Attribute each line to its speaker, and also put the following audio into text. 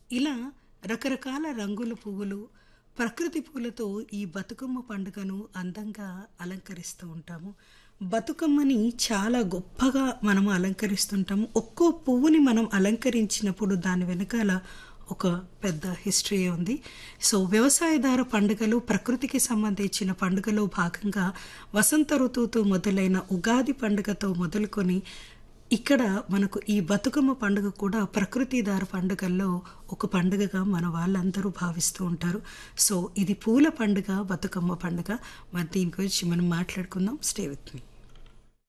Speaker 1: ఇలా రకరకాల రంగుల పువ్వులు ప్రకృతి పూలతో ఈ బతుకమ్మ పండుగను అందంగా అలంకరిస్తూ ఉంటాము బతుకమ్మని చాలా గొప్పగా మనం అలంకరిస్తుంటాము ఒక్కో పువ్వుని మనం అలంకరించినప్పుడు దాని వెనకాల ఒక పెద్ద హిస్టరీ ఉంది సో వ్యవసాయదార పండుగలు ప్రకృతికి సంబంధించిన పండుగలో భాగంగా వసంత ఋతువుతో మొదలైన ఉగాది పండుగతో మొదలుకొని ఇక్కడ మనకు ఈ బతుకమ్మ పండుగ కూడా ప్రకృతిదార పండుగల్లో ఒక పండుగగా మన వాళ్ళందరూ భావిస్తూ ఉంటారు సో ఇది పూల పండుగ బతుకమ్మ పండుగ మరి దీని గురించి మనం మాట్లాడుకుందాం స్టే విత్ మీ